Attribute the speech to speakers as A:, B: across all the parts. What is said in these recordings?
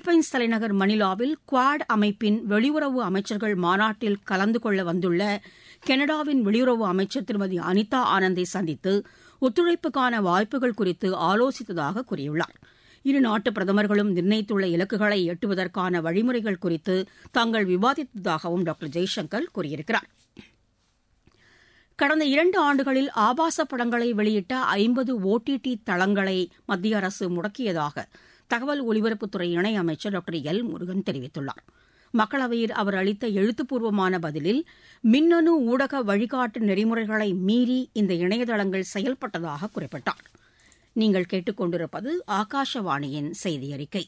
A: Philippines தலைநகர் மணிலாவில் quad அமைப்பின் வெளியுறவு அமைச்சர்கள் மாநாட்டில் கலந்து கொள்ள வந்துள்ள கனடாவின் வெளியுறவு அமைச்சர் திருமதி அனிதா ஆனந்தை சந்தித்து ஒத்துழைப்புக்கான வாய்ப்புகள் குறித்து ஆலோசித்ததாக கூறியுள்ளார் இரு நாட்டு பிரதமர்களும் நிர்ணயித்துள்ள இலக்குகளை எட்டுவதற்கான வழிமுறைகள் குறித்து தாங்கள் விவாதித்ததாகவும் டாக்டர் ஜெய்சங்கர் கூறியிருக்கிறார் கடந்த இரண்டு ஆண்டுகளில் ஆபாச படங்களை வெளியிட்ட ஐம்பது ஓடிடி தளங்களை மத்திய அரசு முடக்கியதாக தகவல் ஒலிபரப்புத்துறை இணையமைச்சர் டாக்டர் எல் முருகன் தெரிவித்துள்ளார் மக்களவையில் அவர் அளித்த எழுத்துப்பூர்வமான பதிலில் மின்னணு ஊடக வழிகாட்டு நெறிமுறைகளை மீறி இந்த இணையதளங்கள் செயல்பட்டதாக குறிப்பிட்டார் நீங்கள் கேட்டுக்கொண்டிருப்பது ஆகாஷவாணியின் செய்தி அறிக்கை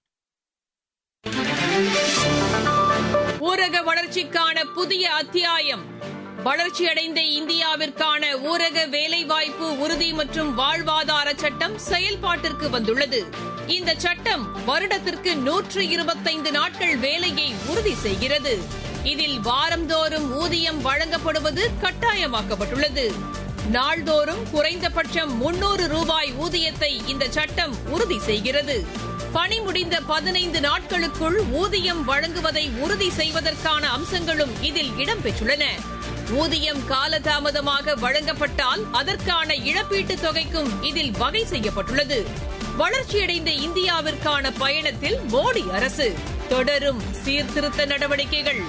B: ஊரக வளர்ச்சிக்கான புதிய அத்தியாயம் வளர்ச்சியடைந்த இந்தியாவிற்கான ஊரக வேலைவாய்ப்பு உறுதி மற்றும் வாழ்வாதார சட்டம் செயல்பாட்டிற்கு வந்துள்ளது இந்த சட்டம் வருடத்திற்கு நூற்று இருபத்தைந்து நாட்கள் வேலையை உறுதி செய்கிறது இதில் வாரந்தோறும் ஊதியம் வழங்கப்படுவது கட்டாயமாக்கப்பட்டுள்ளது நாள்தோறும் குறைந்தபட்சம் முன்னூறு ரூபாய் ஊதியத்தை இந்த சட்டம் உறுதி செய்கிறது பணி முடிந்த பதினைந்து நாட்களுக்குள் ஊதியம் வழங்குவதை உறுதி செய்வதற்கான அம்சங்களும் இதில் இடம்பெற்றுள்ளன ஊதியம் காலதாமதமாக வழங்கப்பட்டால் அதற்கான இழப்பீட்டுத் தொகைக்கும் இதில் வகை செய்யப்பட்டுள்ளது வளர்ச்சியடைந்த இந்தியாவிற்கான பயணத்தில் மோடி அரசு தொடரும் சீர்திருத்த நடவடிக்கைகள்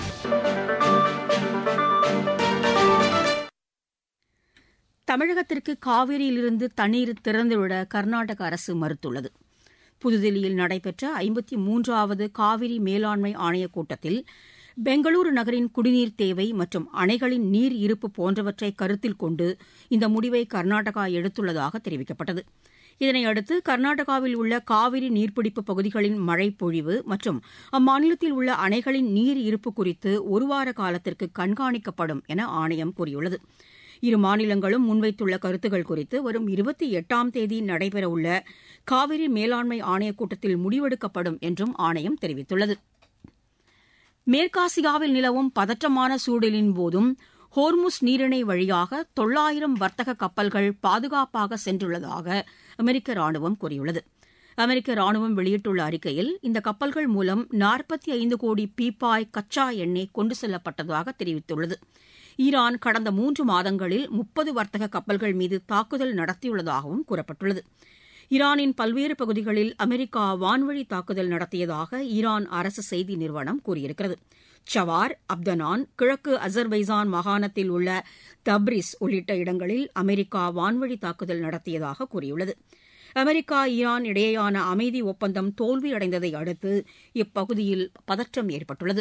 A: தமிழகத்திற்கு காவிரியிலிருந்து தண்ணீர் திறந்துவிட கர்நாடக அரசு மறுத்துள்ளது புதுதில்லியில் நடைபெற்ற ஐம்பத்தி மூன்றாவது காவிரி மேலாண்மை ஆணையக் கூட்டத்தில் பெங்களூரு நகரின் குடிநீர் தேவை மற்றும் அணைகளின் நீர் இருப்பு போன்றவற்றை கருத்தில் கொண்டு இந்த முடிவை கர்நாடகா எடுத்துள்ளதாக தெரிவிக்கப்பட்டது இதனையடுத்து கர்நாடகாவில் உள்ள காவிரி நீர்பிடிப்பு பகுதிகளின் மழை பொழிவு மற்றும் அம்மாநிலத்தில் உள்ள அணைகளின் நீர் இருப்பு குறித்து ஒருவார காலத்திற்கு கண்காணிக்கப்படும் என ஆணையம் கூறியுள்ளது இரு மாநிலங்களும் முன்வைத்துள்ள கருத்துக்கள் குறித்து வரும் இருபத்தி எட்டாம் தேதி நடைபெறவுள்ள காவிரி மேலாண்மை ஆணையக் கூட்டத்தில் முடிவெடுக்கப்படும் என்றும் ஆணையம் தெரிவித்துள்ளது மேற்காசியாவில் நிலவும் பதற்றமான சூழலின் போதும் ஹோர்முஸ் நீரிணை வழியாக தொள்ளாயிரம் வர்த்தக கப்பல்கள் பாதுகாப்பாக சென்றுள்ளதாக அமெரிக்க ராணுவம் கூறியுள்ளது அமெரிக்க ராணுவம் வெளியிட்டுள்ள அறிக்கையில் இந்த கப்பல்கள் மூலம் நாற்பத்தி ஐந்து கோடி பீப்பாய் கச்சா எண்ணெய் கொண்டு செல்லப்பட்டதாக தெரிவித்துள்ளது ஈரான் கடந்த மூன்று மாதங்களில் முப்பது வர்த்தக கப்பல்கள் மீது தாக்குதல் நடத்தியுள்ளதாகவும் கூறப்பட்டுள்ளது ஈரானின் பல்வேறு பகுதிகளில் அமெரிக்கா வான்வழி தாக்குதல் நடத்தியதாக ஈரான் அரசு செய்தி நிறுவனம் கூறியிருக்கிறது சவார் அப்தனான் கிழக்கு அசர்பைசான் மாகாணத்தில் உள்ள தப்ரிஸ் உள்ளிட்ட இடங்களில் அமெரிக்கா வான்வழி தாக்குதல் நடத்தியதாக கூறியுள்ளது அமெரிக்கா ஈரான் இடையேயான அமைதி ஒப்பந்தம் தோல்வியடைந்ததை அடுத்து இப்பகுதியில் பதற்றம் ஏற்பட்டுள்ளது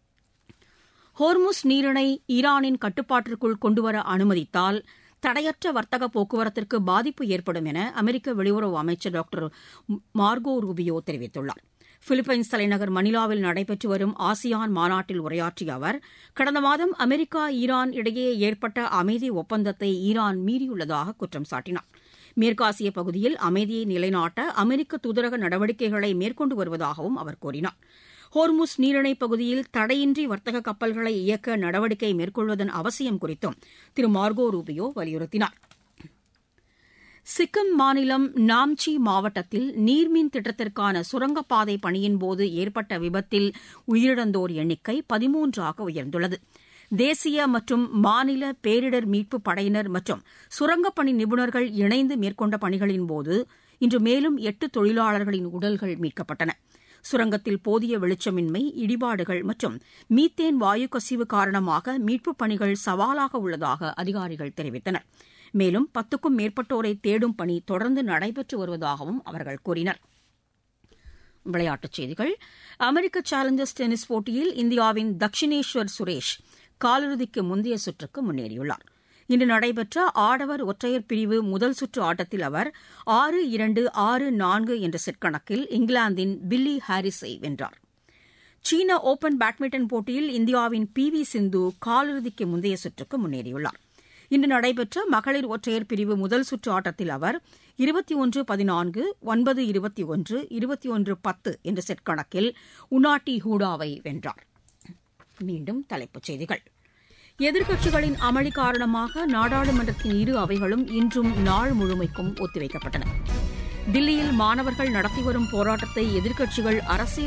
A: ஹோர்முஸ் நீரிணை ஈரானின் கட்டுப்பாட்டிற்குள் கொண்டுவர அனுமதித்தால் தடையற்ற வர்த்தக போக்குவரத்திற்கு பாதிப்பு ஏற்படும் என அமெரிக்க வெளியுறவு அமைச்சர் டாக்டர் மார்கோ ரூபியோ தெரிவித்துள்ளார் பிலிப்பைன்ஸ் தலைநகர் மணிலாவில் நடைபெற்று வரும் ஆசியான் மாநாட்டில் உரையாற்றிய அவர் கடந்த மாதம் அமெரிக்கா ஈரான் இடையே ஏற்பட்ட அமைதி ஒப்பந்தத்தை ஈரான் மீறியுள்ளதாக குற்றம் சாட்டினார் மேற்காசிய பகுதியில் அமைதியை நிலைநாட்ட அமெரிக்க தூதரக நடவடிக்கைகளை மேற்கொண்டு வருவதாகவும் அவர் கூறினார் ஹோர்முஸ் நீரிணை பகுதியில் தடையின்றி வர்த்தக கப்பல்களை இயக்க நடவடிக்கை மேற்கொள்வதன் அவசியம் குறித்தும் திரு மார்கோ ரூபியோ வலியுறுத்தினார் சிக்கிம் மாநிலம் நாம்ச்சி மாவட்டத்தில் நீர்மின் திட்டத்திற்கான சுரங்கப்பாதை பணியின்போது ஏற்பட்ட விபத்தில் உயிரிழந்தோர் எண்ணிக்கை பதிமூன்றாக உயர்ந்துள்ளது தேசிய மற்றும் மாநில பேரிடர் மீட்புப் படையினர் மற்றும் சுரங்கப்பணி நிபுணர்கள் இணைந்து மேற்கொண்ட பணிகளின்போது இன்று மேலும் எட்டு தொழிலாளர்களின் உடல்கள் மீட்கப்பட்டன சுரங்கத்தில் போதிய வெளிச்சமின்மை இடிபாடுகள் மற்றும் மீத்தேன் வாயு கசிவு காரணமாக மீட்புப் பணிகள் சவாலாக உள்ளதாக அதிகாரிகள் தெரிவித்தனர் மேலும் பத்துக்கும் மேற்பட்டோரை தேடும் பணி தொடர்ந்து நடைபெற்று வருவதாகவும் அவர்கள் கூறினர் விளையாட்டுச் செய்திகள் அமெரிக்க சேலஞ்சர்ஸ் டென்னிஸ் போட்டியில் இந்தியாவின் தக்ஷினேஸ்வர் சுரேஷ் காலிறுதிக்கு முந்தைய சுற்றுக்கு முன்னேறியுள்ளார் இன்று நடைபெற்ற ஆடவர் ஒற்றையர் பிரிவு முதல் சுற்று ஆட்டத்தில் அவர் ஆறு இரண்டு ஆறு நான்கு என்ற செட் கணக்கில் இங்கிலாந்தின் பில்லி ஹாரிஸை வென்றார் சீன ஓபன் பேட்மிண்டன் போட்டியில் இந்தியாவின் பி வி சிந்து காலிறுதிக்கு முந்தைய சுற்றுக்கு முன்னேறியுள்ளார் இன்று நடைபெற்ற மகளிர் ஒற்றையர் பிரிவு முதல் சுற்று ஆட்டத்தில் அவர் இருபத்தி ஒன்று பதினான்கு ஒன்பது இருபத்தி ஒன்று இருபத்தி ஒன்று பத்து என்ற செட் கணக்கில் உனாட்டி ஹூடாவை வென்றார் மீண்டும் தலைப்புச் செய்திகள் எதிர்க்கட்சிகளின் அமளி காரணமாக நாடாளுமன்றத்தின் இரு அவைகளும் இன்றும் நாள் முழுமைக்கும் ஒத்திவைக்கப்பட்டன தில்லியில் மாணவர்கள் நடத்தி வரும் போராட்டத்தை எதிர்க்கட்சிகள் அரசியல்